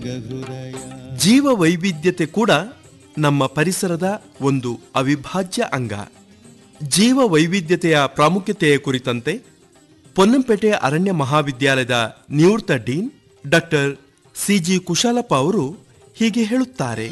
ಜೀವ ವೈವಿಧ್ಯತೆ ಕೂಡ ನಮ್ಮ ಪರಿಸರದ ಒಂದು ಅವಿಭಾಜ್ಯ ಅಂಗ ಜೀವ ವೈವಿಧ್ಯತೆಯ ಪ್ರಾಮುಖ್ಯತೆಯ ಕುರಿತಂತೆ ಪೊನ್ನಂಪೇಟೆ ಅರಣ್ಯ ಮಹಾವಿದ್ಯಾಲಯದ ನಿವೃತ್ತ ಡೀನ್ ಡಾಕ್ಟರ್ ಸಿಜಿ ಕುಶಾಲಪ್ಪ ಅವರು ಹೀಗೆ ಹೇಳುತ್ತಾರೆ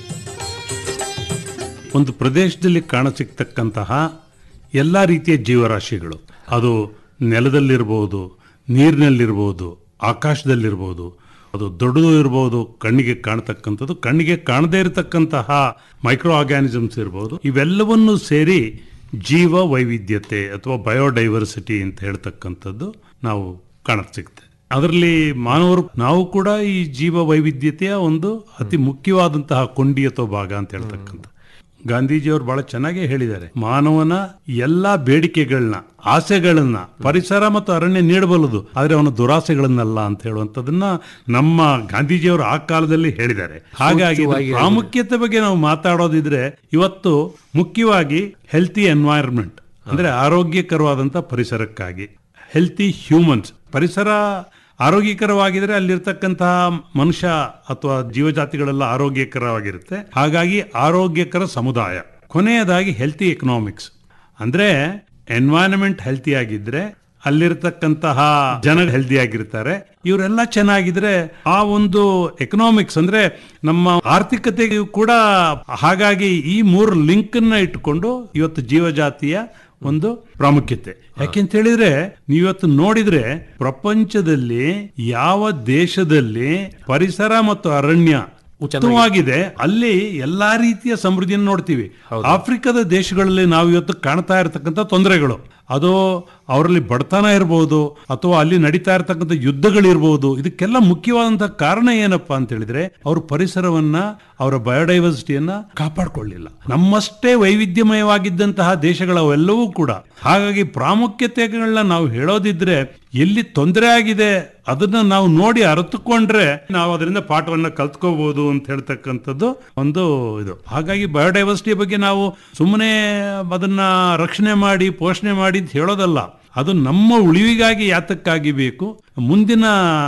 ಒಂದು ಪ್ರದೇಶದಲ್ಲಿ ಕಾಣಸಿಗ್ತಕ್ಕಂತಹ ಎಲ್ಲ ರೀತಿಯ ಜೀವರಾಶಿಗಳು ಅದು ನೆಲದಲ್ಲಿರ್ಬೋದು ನೀರಿನಲ್ಲಿರ್ಬೋದು ಆಕಾಶದಲ್ಲಿರ್ಬೋದು ಅದು ದೊಡ್ಡದು ಇರ್ಬೋದು ಕಣ್ಣಿಗೆ ಕಾಣತಕ್ಕಂಥದ್ದು ಕಣ್ಣಿಗೆ ಕಾಣದೇ ಇರತಕ್ಕಂತಹ ಮೈಕ್ರೋ ಆರ್ಗ್ಯಾನಿಸಮ್ಸ್ ಇರ್ಬೋದು ಇವೆಲ್ಲವನ್ನೂ ಸೇರಿ ಜೀವ ವೈವಿಧ್ಯತೆ ಅಥವಾ ಬಯೋಡೈವರ್ಸಿಟಿ ಅಂತ ಹೇಳ್ತಕ್ಕಂಥದ್ದು ನಾವು ಕಾಣಕ್ ಸಿಗುತ್ತೆ ಅದರಲ್ಲಿ ಮಾನವರು ನಾವು ಕೂಡ ಈ ಜೀವ ವೈವಿಧ್ಯತೆಯ ಒಂದು ಅತಿ ಮುಖ್ಯವಾದಂತಹ ಕೊಂಡಿ ಅಥವಾ ಭಾಗ ಅಂತ ಹೇಳ್ತಕ್ಕಂಥ ಗಾಂಧೀಜಿಯವರು ಬಹಳ ಚೆನ್ನಾಗಿ ಹೇಳಿದ್ದಾರೆ ಮಾನವನ ಎಲ್ಲಾ ಬೇಡಿಕೆಗಳನ್ನ ಆಸೆಗಳನ್ನ ಪರಿಸರ ಮತ್ತು ಅರಣ್ಯ ನೀಡಬಲ್ಲದು ಆದ್ರೆ ಅವನ ದುರಾಸೆಗಳನ್ನಲ್ಲ ಅಂತ ಹೇಳುವಂತದನ್ನ ನಮ್ಮ ಗಾಂಧೀಜಿಯವರು ಆ ಕಾಲದಲ್ಲಿ ಹೇಳಿದ್ದಾರೆ ಹಾಗಾಗಿ ಇದ್ರ ಪ್ರಾಮುಖ್ಯತೆ ಬಗ್ಗೆ ನಾವು ಮಾತಾಡೋದಿದ್ರೆ ಇವತ್ತು ಮುಖ್ಯವಾಗಿ ಹೆಲ್ತಿ ಎನ್ವೈರನ್ಮೆಂಟ್ ಅಂದ್ರೆ ಆರೋಗ್ಯಕರವಾದಂತ ಪರಿಸರಕ್ಕಾಗಿ ಹೆಲ್ತಿ ಹ್ಯೂಮನ್ಸ್ ಪರಿಸರ ಆರೋಗ್ಯಕರವಾಗಿದ್ರೆ ಅಲ್ಲಿರ್ತಕ್ಕಂತಹ ಮನುಷ್ಯ ಅಥವಾ ಜೀವಜಾತಿಗಳೆಲ್ಲ ಆರೋಗ್ಯಕರವಾಗಿರುತ್ತೆ ಹಾಗಾಗಿ ಆರೋಗ್ಯಕರ ಸಮುದಾಯ ಕೊನೆಯದಾಗಿ ಹೆಲ್ತಿ ಎಕನಾಮಿಕ್ಸ್ ಅಂದ್ರೆ ಎನ್ವೈರನ್ಮೆಂಟ್ ಹೆಲ್ತಿ ಆಗಿದ್ರೆ ಅಲ್ಲಿರ್ತಕ್ಕಂತಹ ಜನ ಹೆಲ್ದಿ ಆಗಿರ್ತಾರೆ ಇವರೆಲ್ಲ ಚೆನ್ನಾಗಿದ್ರೆ ಆ ಒಂದು ಎಕನಾಮಿಕ್ಸ್ ಅಂದ್ರೆ ನಮ್ಮ ಆರ್ಥಿಕತೆಗೂ ಕೂಡ ಹಾಗಾಗಿ ಈ ಮೂರು ಲಿಂಕ್ ಅನ್ನ ಇಟ್ಟುಕೊಂಡು ಇವತ್ತು ಜೀವಜಾತಿಯ ಒಂದು ಪ್ರಾಮುಖ್ಯತೆ ಯಾಕೆಂತ ಹೇಳಿದ್ರೆ ನೀವತ್ತು ನೋಡಿದ್ರೆ ಪ್ರಪಂಚದಲ್ಲಿ ಯಾವ ದೇಶದಲ್ಲಿ ಪರಿಸರ ಮತ್ತು ಅರಣ್ಯ ಉತ್ತಮವಾಗಿದೆ ಅಲ್ಲಿ ಎಲ್ಲಾ ರೀತಿಯ ಸಮೃದ್ಧಿಯನ್ನು ನೋಡ್ತೀವಿ ಆಫ್ರಿಕಾದ ದೇಶಗಳಲ್ಲಿ ನಾವು ಇವತ್ತು ಕಾಣ್ತಾ ಇರತಕ್ಕಂಥ ತೊಂದರೆಗಳು ಅದು ಅವರಲ್ಲಿ ಬಡತನ ಇರ್ಬೋದು ಅಥವಾ ಅಲ್ಲಿ ನಡೀತಾ ಇರತಕ್ಕಂಥ ಯುದ್ಧಗಳಿರ್ಬೋದು ಇದಕ್ಕೆಲ್ಲ ಮುಖ್ಯವಾದಂತಹ ಕಾರಣ ಏನಪ್ಪಾ ಅಂತ ಹೇಳಿದ್ರೆ ಅವರು ಪರಿಸರವನ್ನ ಅವರ ಬಯೋಡೈವರ್ಸಿಟಿಯನ್ನ ಕಾಪಾಡ್ಕೊಳ್ಳಿಲ್ಲ ನಮ್ಮಷ್ಟೇ ವೈವಿಧ್ಯಮಯವಾಗಿದ್ದಂತಹ ದೇಶಗಳವೆಲ್ಲವೂ ಕೂಡ ಹಾಗಾಗಿ ಪ್ರಾಮುಖ್ಯತೆಗಳನ್ನ ನಾವು ಹೇಳೋದಿದ್ರೆ ಎಲ್ಲಿ ತೊಂದರೆ ಆಗಿದೆ ಅದನ್ನ ನಾವು ನೋಡಿ ಅರ್ಥಕೊಂಡ್ರೆ ನಾವು ಅದರಿಂದ ಪಾಠವನ್ನ ಕಲ್ತ್ಕೋಬಹುದು ಅಂತ ಹೇಳ್ತಕ್ಕಂಥದ್ದು ಒಂದು ಇದು ಹಾಗಾಗಿ ಬಯೋಡೈವರ್ಸಿಟಿ ಬಗ್ಗೆ ನಾವು ಸುಮ್ಮನೆ ಅದನ್ನ ರಕ್ಷಣೆ ಮಾಡಿ ಪೋಷಣೆ ಮಾಡಿ ಅಂತ ಹೇಳೋದಲ್ಲ ಅದು ನಮ್ಮ ಉಳಿವಿಗಾಗಿ ಯಾತಕ್ಕಾಗಿ ಬೇಕು ಮುಂದಿನ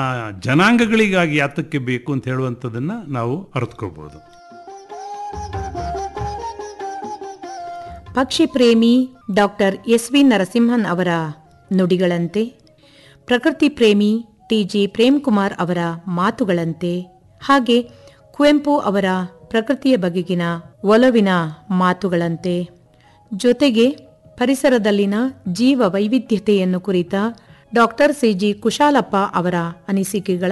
ಜನಾಂಗಗಳಿಗಾಗಿ ಯಾತಕ್ಕೆ ಬೇಕು ಅಂತ ಹೇಳುವಂಥದ್ದನ್ನ ನಾವು ಅರ್ಥಕೋಬಹುದು ಪಕ್ಷಿ ಪ್ರೇಮಿ ಡಾಕ್ಟರ್ ಎಸ್ ವಿ ನರಸಿಂಹನ್ ಅವರ ನುಡಿಗಳಂತೆ ಪ್ರಕೃತಿ ಪ್ರೇಮಿ ಟಿಜಿ ಪ್ರೇಮ್ಕುಮಾರ್ ಅವರ ಮಾತುಗಳಂತೆ ಹಾಗೆ ಕುವೆಂಪು ಅವರ ಪ್ರಕೃತಿಯ ಬಗೆಗಿನ ಒಲವಿನ ಮಾತುಗಳಂತೆ ಜೊತೆಗೆ ಪರಿಸರದಲ್ಲಿನ ಜೀವ ವೈವಿಧ್ಯತೆಯನ್ನು ಕುರಿತ ಡಾಕ್ಟರ್ ಸಿಜಿ ಕುಶಾಲಪ್ಪ ಅವರ ಅನಿಸಿಕೆಗಳ